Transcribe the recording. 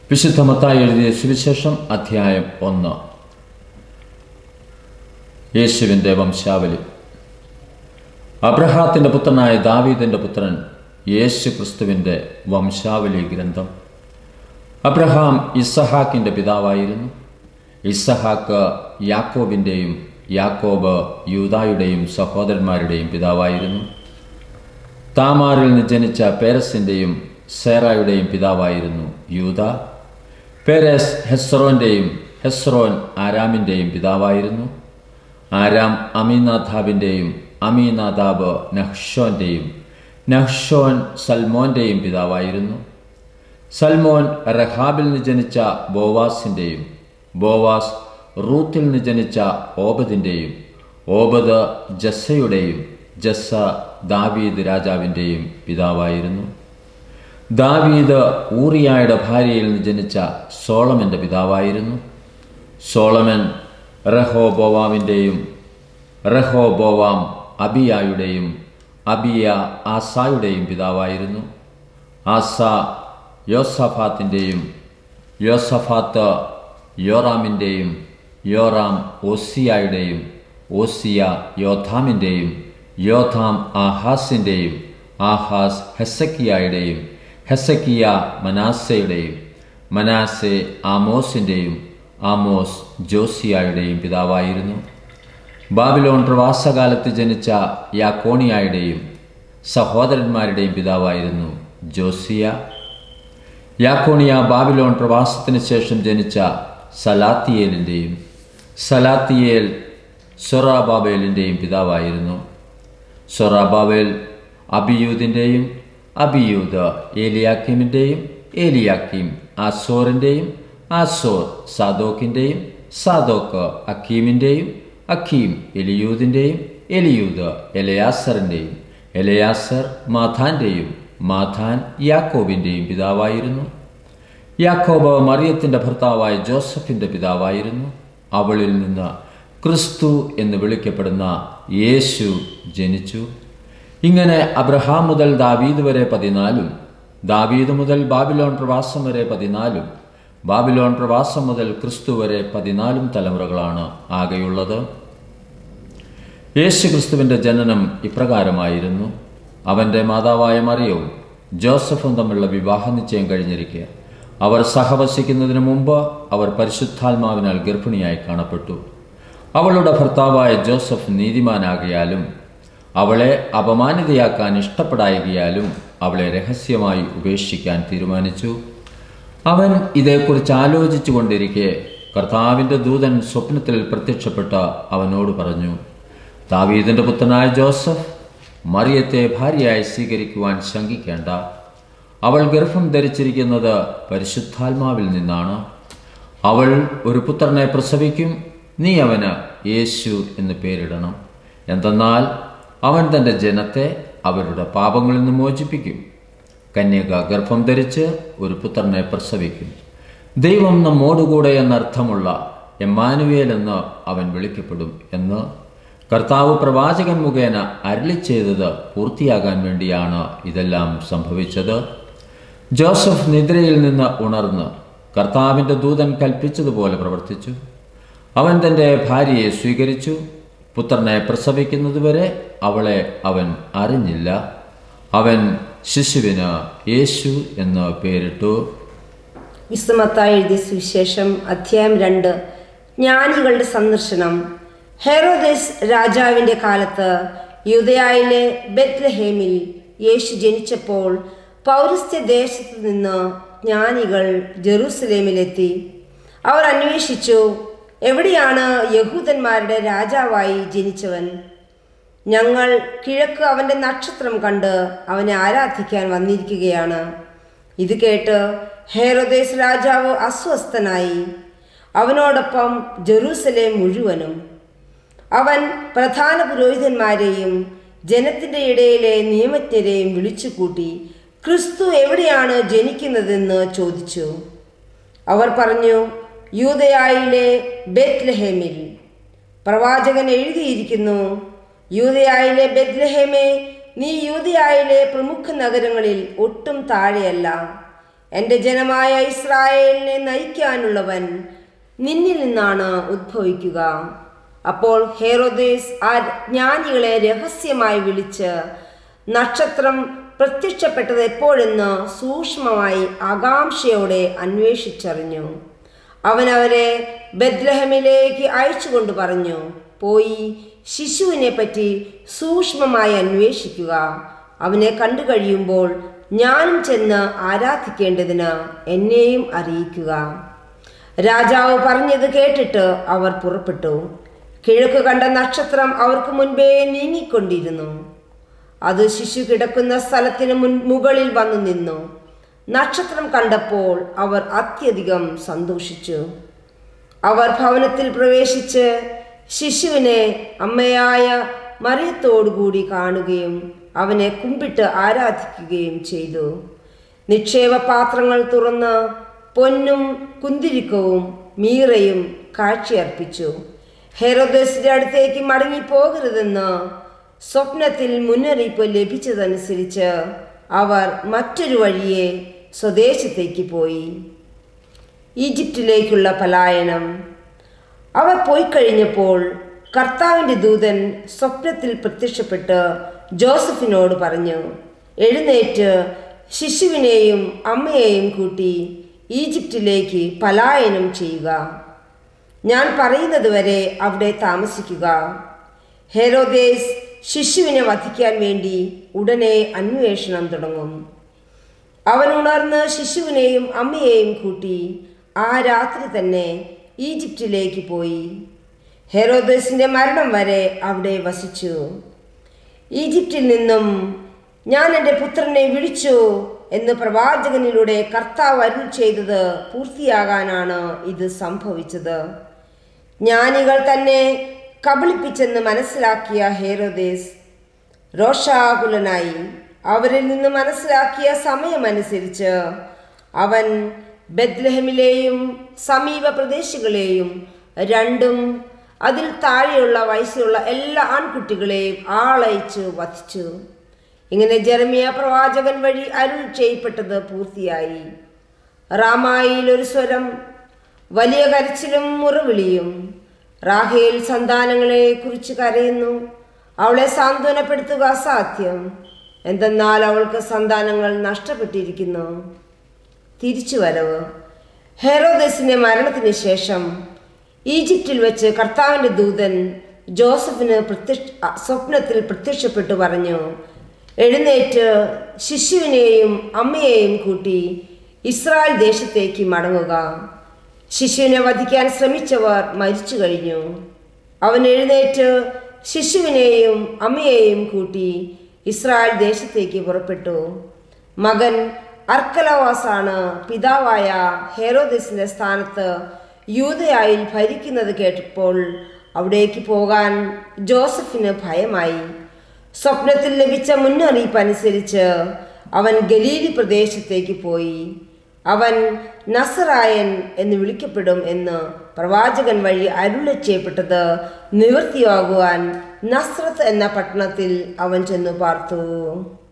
വിശുദ്ധ മത്തായി എഴുതിയ സുവിശേഷം അധ്യായം ഒന്ന് യേശുവിൻ്റെ വംശാവലി അബ്രഹാത്തിൻ്റെ പുത്രനായ ദാവീദിൻ്റെ പുത്രൻ യേശു ക്രിസ്തുവിൻ്റെ വംശാവലി ഗ്രന്ഥം അബ്രഹാം ഇസഹാക്കിൻ്റെ പിതാവായിരുന്നു ഇസഹാക്ക് യാക്കോബിൻ്റെയും യാക്കോബ് യൂതായുടെയും സഹോദരന്മാരുടെയും പിതാവായിരുന്നു താമാറിൽ നിന്ന് ജനിച്ച പേരസിൻ്റെയും സേറായുടെയും പിതാവായിരുന്നു യൂത പേരസ് ഹെസ്രോൻ്റെയും ഹെസ്രോൻ ആരാമിൻ്റെയും പിതാവായിരുന്നു ആരാം അമീനാഥാബിൻ്റെയും അമീനാദാബ് നഹ്ഷോൻ്റെയും നഹ്ഷോൻ സൽമോൻ്റെയും പിതാവായിരുന്നു സൽമോൻ റഹാബിൽ നിന്ന് ജനിച്ച ബോവാസിൻ്റെയും ബോവാസ് റൂത്തിൽ നിന്ന് ജനിച്ച ഓബദിൻ്റെയും ഓബദ് ജസ്സയുടെയും ജസ്സ ദാവീദ് രാജാവിൻ്റെയും പിതാവായിരുന്നു ദാവീദ് ഊറിയായുടെ ഭാര്യയിൽ നിന്ന് ജനിച്ച സോളമൻ്റെ പിതാവായിരുന്നു സോളമൻ റഹോബോവാമിൻ്റെയും റഹോബോവാം അബിയായുടെയും അബിയ ആസായുടെയും പിതാവായിരുന്നു ആസ യോസഫാത്തിൻ്റെയും യോസഫാത്ത് യോറാമിൻ്റെയും യോറാം ഓസിയായുടെയും ഓസിയ യോഥാമിൻ്റെയും യോഥാം ആഹാസിൻ്റെയും ആഹാസ് ഹെസക്കിയായുടെയും ഹെസക്കിയ മനാസയുടെയും മനാസെ ആമോസിൻ്റെയും ആമോസ് ജോസിയായുടെയും പിതാവായിരുന്നു ബാബിലോൺ പ്രവാസകാലത്ത് ജനിച്ച യാക്കോണിയായുടെയും സഹോദരന്മാരുടെയും പിതാവായിരുന്നു ജോസിയ യാക്കോണിയ ബാബിലോൺ പ്രവാസത്തിന് ശേഷം ജനിച്ച സലാത്തിയേലിൻ്റെയും സലാത്തിയേൽ സൊറാബാബേലിൻ്റെയും പിതാവായിരുന്നു സൊറാബാബേൽ അബിയൂദിൻ്റെയും അബിയൂദ് ഏലിയാക്കിമിൻ്റെയും ഏലിയാക്കിം ആസോറിൻ്റെയും ആസോർ സാദോക്കിൻ്റെയും സാദോക്ക് അക്കീമിൻ്റെയും അക്കീം എലിയൂദിൻ്റെയും എലിയൂദ് എലയാസറിൻ്റെയും എലയാസർ മാഥാൻ്റെയും മാഥാൻ യാക്കോബിൻ്റെയും പിതാവായിരുന്നു യാക്കോബ് മറിയത്തിൻ്റെ ഭർത്താവായ ജോസഫിൻ്റെ പിതാവായിരുന്നു അവളിൽ നിന്ന് ക്രിസ്തു എന്ന് വിളിക്കപ്പെടുന്ന യേശു ജനിച്ചു ഇങ്ങനെ അബ്രഹാം മുതൽ ദാവീദ് വരെ പതിനാലും ദാവീദ് മുതൽ ബാബിലോൺ പ്രവാസം വരെ പതിനാലും ബാബിലോൺ പ്രവാസം മുതൽ ക്രിസ്തു വരെ പതിനാലും തലമുറകളാണ് ആകെയുള്ളത് യേശു ക്രിസ്തുവിൻ്റെ ജനനം ഇപ്രകാരമായിരുന്നു അവൻ്റെ മാതാവായ മറിയവും ജോസഫും തമ്മിലുള്ള വിവാഹ നിശ്ചയം കഴിഞ്ഞിരിക്കുക അവർ സഹവസിക്കുന്നതിന് മുമ്പ് അവർ പരിശുദ്ധാത്മാവിനാൽ ഗർഭിണിയായി കാണപ്പെട്ടു അവളുടെ ഭർത്താവായ ജോസഫ് നീതിമാനാകിയാലും അവളെ അപമാനിതയാക്കാൻ ഇഷ്ടപ്പെടായികയാലും അവളെ രഹസ്യമായി ഉപേക്ഷിക്കാൻ തീരുമാനിച്ചു അവൻ ഇതേക്കുറിച്ച് ആലോചിച്ചു കൊണ്ടിരിക്കെ കർത്താവിൻ്റെ ദൂതൻ സ്വപ്നത്തിൽ പ്രത്യക്ഷപ്പെട്ട അവനോട് പറഞ്ഞു താവീദിൻ്റെ പുത്രനായ ജോസഫ് മറിയത്തെ ഭാര്യയായി സ്വീകരിക്കുവാൻ ശങ്കിക്കേണ്ട അവൾ ഗർഭം ധരിച്ചിരിക്കുന്നത് പരിശുദ്ധാത്മാവിൽ നിന്നാണ് അവൾ ഒരു പുത്രനെ പ്രസവിക്കും നീ അവന് യേശു എന്ന് പേരിടണം എന്തെന്നാൽ അവൻ തൻ്റെ ജനത്തെ അവരുടെ പാപങ്ങളിൽ നിന്ന് മോചിപ്പിക്കും കന്യക ഗർഭം ധരിച്ച് ഒരു പുത്രനെ പ്രസവിക്കും ദൈവം നമ്മോടുകൂടെ എന്നർത്ഥമുള്ള എമ്മാനുവേൽ എന്ന് അവൻ വിളിക്കപ്പെടും എന്ന് കർത്താവ് പ്രവാചകൻ മുഖേന അരളി ചെയ്തത് പൂർത്തിയാകാൻ വേണ്ടിയാണ് ഇതെല്ലാം സംഭവിച്ചത് ജോസഫ് നിദ്രയിൽ നിന്ന് ഉണർന്ന് കർത്താവിൻ്റെ ദൂതൻ കൽപ്പിച്ചതുപോലെ പ്രവർത്തിച്ചു അവൻ തൻ്റെ ഭാര്യയെ സ്വീകരിച്ചു പുത്രനെ പ്രസവിക്കുന്നതുവരെ അവളെ അവൻ അറിഞ്ഞില്ല അവൻ ശിശുവിന് യേശു എന്ന് പേരിട്ടു വിസ്മത്തായി എഴുതിയ സുവിശേഷം അധ്യായം രണ്ട് ജ്ഞാനികളുടെ സന്ദർശനം ഹെറോദേസ് രാജാവിൻ്റെ കാലത്ത് യുദയായിലെ ബെത്ലഹേമിൽ യേശു ജനിച്ചപ്പോൾ പൗരസ്ത്യ ദേശത്തു നിന്ന് ജ്ഞാനികൾ ജെറൂസലേമിലെത്തി അവർ അന്വേഷിച്ചു എവിടെയാണ് യഹൂദന്മാരുടെ രാജാവായി ജനിച്ചവൻ ഞങ്ങൾ കിഴക്ക് അവൻ്റെ നക്ഷത്രം കണ്ട് അവനെ ആരാധിക്കാൻ വന്നിരിക്കുകയാണ് ഇത് കേട്ട് ഹേറോദേസ് രാജാവ് അസ്വസ്ഥനായി അവനോടൊപ്പം ജെറൂസലേം മുഴുവനും അവൻ പ്രധാന പുരോഹിതന്മാരെയും ജനത്തിൻ്റെ ഇടയിലെ നിയമജ്ഞരെയും വിളിച്ചുകൂട്ടി ക്രിസ്തു എവിടെയാണ് ജനിക്കുന്നതെന്ന് ചോദിച്ചു അവർ പറഞ്ഞു യൂതയായിലെ ബെത്ലഹേമിൽ പ്രവാചകൻ എഴുതിയിരിക്കുന്നു യൂതയായിലെ ബെത്ലഹേമേ നീ യൂതയായിലെ പ്രമുഖ നഗരങ്ങളിൽ ഒട്ടും താഴെയല്ല എൻ്റെ ജനമായ ഇസ്രായേലിനെ നയിക്കാനുള്ളവൻ നിന്നിൽ നിന്നാണ് ഉദ്ഭവിക്കുക അപ്പോൾ ഹേറോദേസ് ആ ജ്ഞാനികളെ രഹസ്യമായി വിളിച്ച് നക്ഷത്രം പ്രത്യക്ഷപ്പെട്ടത് എപ്പോഴെന്ന് സൂക്ഷ്മമായി ആകാംക്ഷയോടെ അന്വേഷിച്ചറിഞ്ഞു അവൻ അവരെ ബദ്ലഹമിലേക്ക് അയച്ചുകൊണ്ട് പറഞ്ഞു പോയി ശിശുവിനെ പറ്റി സൂക്ഷ്മമായി അന്വേഷിക്കുക അവനെ കണ്ടു കഴിയുമ്പോൾ ഞാനും ചെന്ന് ആരാധിക്കേണ്ടതിന് എന്നെയും അറിയിക്കുക രാജാവ് പറഞ്ഞത് കേട്ടിട്ട് അവർ പുറപ്പെട്ടു കിഴക്ക് കണ്ട നക്ഷത്രം അവർക്ക് മുൻപേ നീങ്ങിക്കൊണ്ടിരുന്നു അത് ശിശു കിടക്കുന്ന സ്ഥലത്തിന് മുൻ മുകളിൽ വന്നു നിന്നു നക്ഷത്രം കണ്ടപ്പോൾ അവർ അത്യധികം സന്തോഷിച്ചു അവർ ഭവനത്തിൽ പ്രവേശിച്ച് ശിശുവിനെ അമ്മയായ മറിയത്തോടുകൂടി കാണുകയും അവനെ കുമ്പിട്ട് ആരാധിക്കുകയും ചെയ്തു നിക്ഷേപ പാത്രങ്ങൾ തുറന്ന് പൊന്നും കുന്തിരിക്കവും മീറയും കാഴ്ചയർപ്പിച്ചു ഹെറോദസിന്റെ അടുത്തേക്ക് മടങ്ങിപ്പോകരുതെന്ന് സ്വപ്നത്തിൽ മുന്നറിയിപ്പ് ലഭിച്ചതനുസരിച്ച് അവർ മറ്റൊരു വഴിയെ സ്വദേശത്തേക്ക് പോയി ഈജിപ്തിലേക്കുള്ള പലായനം അവർ പോയി കഴിഞ്ഞപ്പോൾ കർത്താവിൻ്റെ ദൂതൻ സ്വപ്നത്തിൽ പ്രത്യക്ഷപ്പെട്ട് ജോസഫിനോട് പറഞ്ഞു എഴുന്നേറ്റ് ശിശുവിനെയും അമ്മയെയും കൂട്ടി ഈജിപ്തിലേക്ക് പലായനം ചെയ്യുക ഞാൻ പറയുന്നത് വരെ അവിടെ താമസിക്കുക ഹെരോദേസ് ശിശുവിനെ വധിക്കാൻ വേണ്ടി ഉടനെ അന്വേഷണം തുടങ്ങും അവൻ ഉണർന്ന് ശിശുവിനെയും അമ്മയെയും കൂട്ടി ആ രാത്രി തന്നെ ഈജിപ്തിലേക്ക് പോയി ഹെറോദസിന്റെ മരണം വരെ അവിടെ വസിച്ചു ഈജിപ്തിൽ നിന്നും ഞാൻ എൻ്റെ പുത്രനെ വിളിച്ചു എന്ന് പ്രവാചകനിലൂടെ കർത്താവ് അരുൾ ചെയ്തത് പൂർത്തിയാകാനാണ് ഇത് സംഭവിച്ചത് ജ്ഞാനികൾ തന്നെ കബളിപ്പിച്ചെന്ന് മനസ്സിലാക്കിയ ഹേരോദേസ് രോഷാകുലനായി അവരിൽ നിന്ന് മനസ്സിലാക്കിയ സമയമനുസരിച്ച് അവൻ ബദ്ലഹമിലെയും സമീപ പ്രദേശങ്ങളെയും രണ്ടും അതിൽ താഴെയുള്ള വയസ്സിലുള്ള എല്ലാ ആൺകുട്ടികളെയും ആളയച്ച് വധിച്ചു ഇങ്ങനെ ജെറമിയ പ്രവാചകൻ വഴി അരുൾ ചെയ്യപ്പെട്ടത് പൂർത്തിയായി റാമായിൽ ഒരു സ്വരം വലിയ കരച്ചിലും മുറവിളിയും റാഹേൽ സന്താനങ്ങളെ കുറിച്ച് കരയുന്നു അവളെ സാന്ത്വനപ്പെടുത്തുക അസാധ്യം എന്തെന്നാൽ അവൾക്ക് സന്താനങ്ങൾ നഷ്ടപ്പെട്ടിരിക്കുന്നു തിരിച്ചു വരവ് ഹെറോദസിന്റെ മരണത്തിന് ശേഷം ഈജിപ്തിൽ വെച്ച് കർത്താവിൻ്റെ ദൂതൻ ജോസഫിന് പ്രത്യക്ഷ സ്വപ്നത്തിൽ പ്രത്യക്ഷപ്പെട്ടു പറഞ്ഞു എഴുന്നേറ്റ് ശിശുവിനെയും അമ്മയെയും കൂട്ടി ഇസ്രായേൽ ദേശത്തേക്ക് മടങ്ങുക ശിശുവിനെ വധിക്കാൻ ശ്രമിച്ചവർ മരിച്ചു കഴിഞ്ഞു അവൻ എഴുന്നേറ്റ് ശിശുവിനെയും അമ്മയെയും കൂട്ടി ഇസ്രായേൽ ദേശത്തേക്ക് പുറപ്പെട്ടു മകൻ അർക്കലവാസാണ് പിതാവായ ഹെറോദിസിന്റെ സ്ഥാനത്ത് യൂതയായിൽ ഭരിക്കുന്നത് കേട്ടപ്പോൾ അവിടേക്ക് പോകാൻ ജോസഫിന് ഭയമായി സ്വപ്നത്തിൽ ലഭിച്ച മുന്നറിയിപ്പ് അനുസരിച്ച് അവൻ ഗലീലി പ്രദേശത്തേക്ക് പോയി അവൻ നസറായൻ എന്ന് വിളിക്കപ്പെടും എന്ന് പ്രവാചകൻ വഴി അരുളി ചെയ്യപ്പെട്ടത് നിവൃത്തിയാകുവാൻ നസ്രത്ത് എന്ന പട്ടണത്തിൽ അവൻ ചെന്നു പാർത്തു